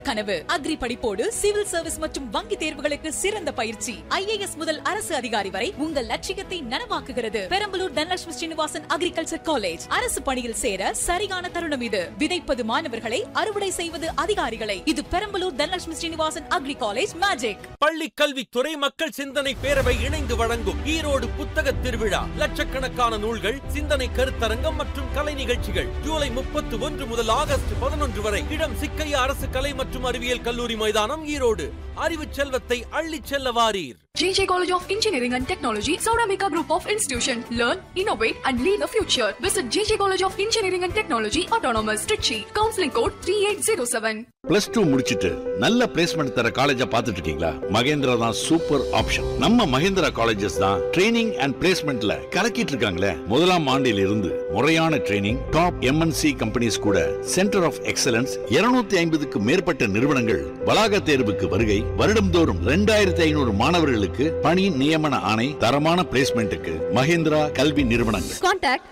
கனவு agri படிப்போடு civil service மற்றும் வங்கி தேர்வுகளுக்கு சிறந்த பயிற்சி ஐஏஎஸ் முதல் அரசு அதிகாரி வரை உங்கள் லட்சியத்தை நனவாக்குகிறது பெரம்பலூர் தனலட்சுமி ஸ்ரீனிவாசன் அக்ரிகல்ச்சர் காலேஜ் அரசு பணியில் சேர சரியான தருணம் இது விதைப்பது மாணவர்களை அறுவடை செய்வது அதிகாரிகளை இது Perambalur Dhanalakshmi Srinivasan agri college magic பள்ளி கல்வித்துறை மக்கள் சிந்தனை பேரவை இணைந்து வழங்கும் ஈரோடு புத்தக திருவிழா லட்சக்கணக்கான நூல்கள் சிந்தனை கருத்தரங்கம் மற்றும் கலை நிகழ்ச்சிகள் ஜூலை முப்பத்தி ஒன்று முதல் ஆகஸ்ட் பதினொன்று வரை இடம் சிக்கையா அரசு கலை மற்றும் அறிவியல் கல்லூரி மைதானம் ஈரோடு அறிவு செல்வத்தை அள்ளிச் செல்ல வாரீர் JJ College of Engineering and Technology, Sauramika Group of Institution. Learn, innovate, and lead the future. Visit JJ College of Engineering and Technology, Autonomous, Trichy. Counseling code 3807. Plus two முடிச்சிட்டு நல்ல பிளேஸ்மெண்ட் தர காலேஜா பார்த்துட்டு இருக்கீங்களா மகேந்திரா தான் சூப்பர் ஆப்ஷன் நம்ம Mahendra colleges தான் training and பிளேஸ்மெண்ட்ல கலக்கிட்டு இருக்காங்களே முதலாம் ஆண்டில் இருந்து முறையான ட்ரைனிங் டாப் எம்என்சி கம்பெனிஸ் கூட சென்டர் ஆஃப் எக்ஸலன்ஸ் 250 ஐம்பதுக்கு மேற்பட்ட நிறுவனங்கள் வளாக தேர்வுக்கு வருகை வருடம்தோறும் ரெண்டாயிரத்தி ஐநூறு மாணவர்களுக்கு பணி நியமன ஆணை தரமான பிளேஸ்மெண்ட்டுக்கு மகேந்திரா கல்வி நிறுவனங்கள் Contact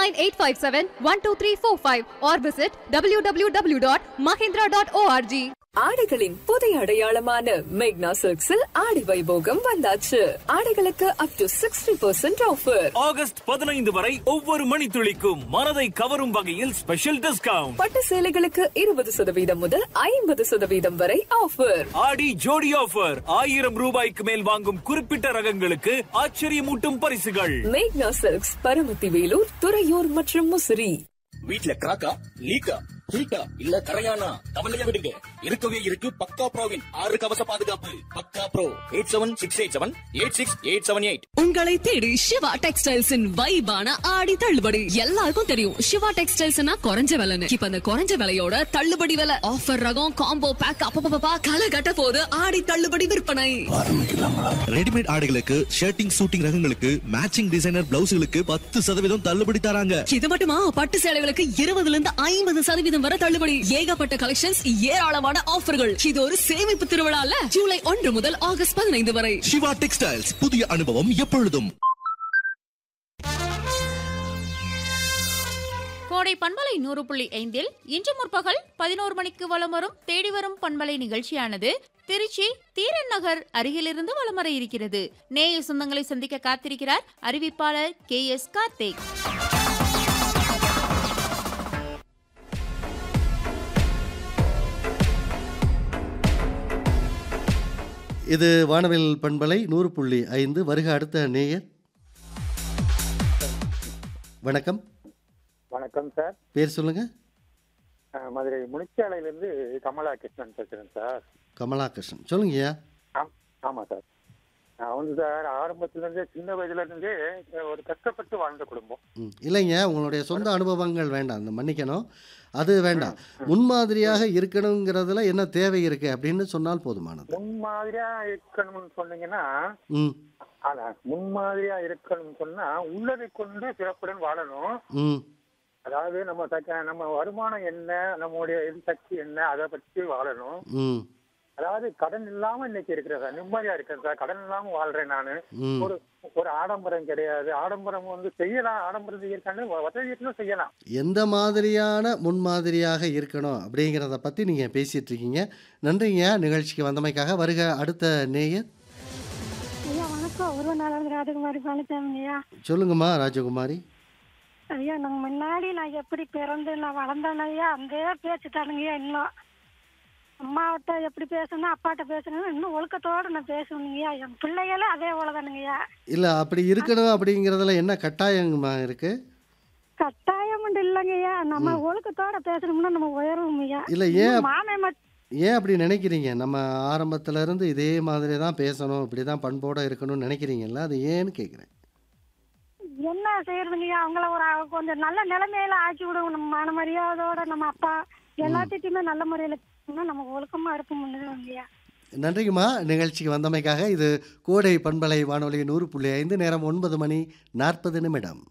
89857-12345 or visit www.mahindra.org. ஆடைகளின் புதிய அடையாளமான மேக்னா சில்க்ஸில் ஆடி வைபோகம் வந்தாச்சு ஆடைகளுக்கு up to sixty percent offer August பதினைந்து வரை ஒவ்வொரு மணித்துளிக்கும் மனதை கவரும் வகையில் ஸ்பெஷல் டிஸ்கவுண்ட் பட்டு சேலைகளுக்கு இருபது சதவீதம் முதல் ஐம்பது சதவீதம் வரை ஆஃபர் ஆடி ஜோடி ஆஃபர் ஆயிரம் ரூபாய்க்கு மேல் வாங்கும் குறிப்பிட்ட ரகங்களுக்கு ஆச்சரியமூட்டும் பரிசுகள் மேக்னா சில்க்ஸ் பரமத்தி வேலூர் துறையூர் மற்றும் முசிறி வீட்ல கிராக்கா லீக்கா ஹீட்டா இல்ல கரையானா கவலைய விடுங்க இருக்கவே இருக்கு பக்கா ப்ரோவின் ஆறு கவச பாதுகாப்பு பக்கா bro eight seven six eight seven eight six eight seven eight உங்களை தேடி சிவா டெக்ஸ்டைல்ஸின் வைபான ஆடி தள்ளுபடி எல்லாருக்கும் தெரியும் சிவா டெக்ஸ்டைல்ஸ்னா குறைஞ்ச விலைன்னு இப்ப அந்த குறைஞ்ச விலையோட தள்ளுபடி விலை ஆஃபர் ரகம் காம்போ பேக் அப்பப்பா களை கட்ட போது ஆடி தள்ளுபடி விற்பனை ரெடிமேட் ஆடைகளுக்கு ஷர்ட்டிங் சூட்டிங் ரகங்களுக்கு மேட்சிங் டிசைனர் பிளவுஸ்களுக்கு பத்து சதவீதம் தள்ளுபடி தராங்க இது மட்டுமா பட்டு சேலைகளுக்கு இருபதுல இருந்து ஐம்பது சதவீதம் வரை தள்ளுபடி ஏகப்பட்ட கலெக்ஷன்ஸ் ஏராளமான ஆஃபர்கள் இது ஒரு சேமிப்பு திருவிழால ஜூலை ஒன்று முதல் ஆகஸ்ட் பதினைந்து வரை சிவா டெக்ஸ்டைல்ஸ் புதிய அனுபவம் எப்பொழுதும் கோடை பண்பலை நூறு புள்ளி ஐந்தில் இன்று முற்பகல் பதினோரு மணிக்கு வலம் வரும் தேடி வரும் பண்பலை நிகழ்ச்சியானது திருச்சி தீரன் நகர் அருகிலிருந்து வலம் வர இருக்கிறது நேய சொந்தங்களை சந்திக்க காத்திருக்கிறார் அறிவிப்பாளர் கே எஸ் கார்த்திக் இது வானவில் பண்பலை நூறு புள்ளி ஐந்து வருக அடுத்த நேயர் வணக்கம் வணக்கம் சார் பேர் சொல்லுங்க அஹ், மதுரை முனிச்சாலையிலேருந்து கமலா கிருஷ்ணன் பேசுகிறேன் சார் கமலா கிருஷ்ணன் சொல்லுங்கய்யா ஆம் ஆமாம் சார் நான் வந்து சார் ஆரம்பத்துலேருந்தே சின்ன வயதுலேருந்தே ஒரு கஷ்டப்பட்டு வாழ்ந்த குடும்பம் ம் இல்லைங்க உங்களுடைய சொந்த அனுபவங்கள் வேண்டாம் இந்த மன்னிக்கணும் அது வேண்டாம் முன்மாதிரியாக இருக்கணுங்கிறதுல என்ன தேவை இருக்கு அப்படின்னு சொன்னால் போதுமானது முன்மாதிரியா இருக்கணும்னு சொன்னீங்கன்னா ம் அதான் முன்மாதிரியா இருக்கணும்னு சொன்னா உள்ளதை கொண்டு சிறப்புடன் வாழணும் ம் அதாவது நம்ம தக்க- நம்ம வருமானம் என்ன நம்மளுடைய இது சக்தி என்ன அதை பற்றி வாழணும் ம் அதாவது கடன் இல்லாம இன்னைக்கு இருக்கிறேன் சார் நிம்மதியா இருக்கேன் சார் கடன் இல்லாம வாழ்றேன் நானு ம். ஒரு ஒரு ஆடம்பரம் கிடையாது ஆடம்பரம் வந்து செய்யலாம் ஆடம்பரம் செய்யறாங்க வசதி இருக்கணும் செய்யலாம் எந்த மாதிரியான முன்மாதிரியாக இருக்கணும் அப்படிங்கிறத பற்றி நீங்கள் பேசிகிட்டு இருக்கீங்க நன்றிங்க நிகழ்ச்சிக்கு வந்தமைக்காக வருக அடுத்த நேயர் ஐயா வணக்கம் ஒரு நாள் ராஜகுமாரி பழனிசாமி ஐயா சொல்லுங்கம்மா ராஜகுமாரி ஐயா நான் முன்னாடி நான் எப்படி பிறந்து நான் வளர்ந்தேன் ஐயா அந்த பேச்சு தானுங்கய்யா இன்னும் அம்மாவிட்ட எப்படி பேசணும் அப்பாட்ட பேசணும் இன்னும் ஒழுக்கத்தோட நான் பேசணுங்கய்யா என் பிள்ளைகளே அதே போலதானுங்கய்யா இல்லை அப்படி இருக்கணும் அப்படிங்கிறதுல என்ன கட்டாயமா இருக்கு கட்டாயம் இல்லைங்கய்யா நம்ம ஒழுக்கத்தோட பேசணும்னா நம்ம உயருவோம் ஐயா இல்ல, ஏன் மாமே மட் ஏன் அப்படி நினைக்கிறீங்க நம்ம ஆரம்பத்துல இருந்து இதே மாதிரி தான் பேசணும் இப்படி தான் பண்போட இருக்கணும்னு நினைக்கிறீங்கல்ல அது ஏன்னு கேட்குறேன் என்ன செய்யறதுங்கய்யா அவங்கள ஒரு அ- கொஞ்சம் நல்ல நிலைமையில ஆக்கி விடுவோம் நம்ம மான மரியாதையோட நம்ம அப்பா எல்லாத்திட்டையுமே நல்ல முறையில பேசணும்னா நம்ம ஒழுக்கமா இருப்போம்ங்கய்யா நன்றிங்கம்மா நிகழ்ச்சிக்கு வந்தமைக்காக இது கோடை பண்பலை வானொலி நூறு புள்ளி ஐந்து நேரம் ஒன்பது மணி நாற்பது நிமிடம்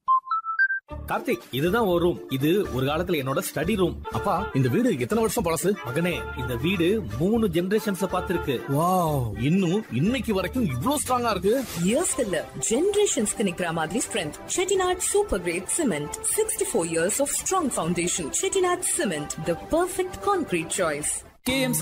கார்த்திக் இதுதான் ஒரு ரூம் இது ஒரு காலத்துல என்னோட ஸ்டடி ரூம் அப்பா இந்த வீடு எத்தனை வருஷம் பழசு மகனே இந்த வீடு மூணு ஜெனரேஷன்ஸ் பார்த்திருக்கு வாவ் இன்னும் இன்னைக்கு வரைக்கும் இவ்ளோ ஸ்ட்ராங்கா இருக்கு இயர்ஸ் இல்ல ஜெனரேஷன்ஸ்க்கு நிக்கிற மாதிரி strength Chettinad super grade cement sixty four years of strong foundation Chettinad cement the perfect concrete choice KM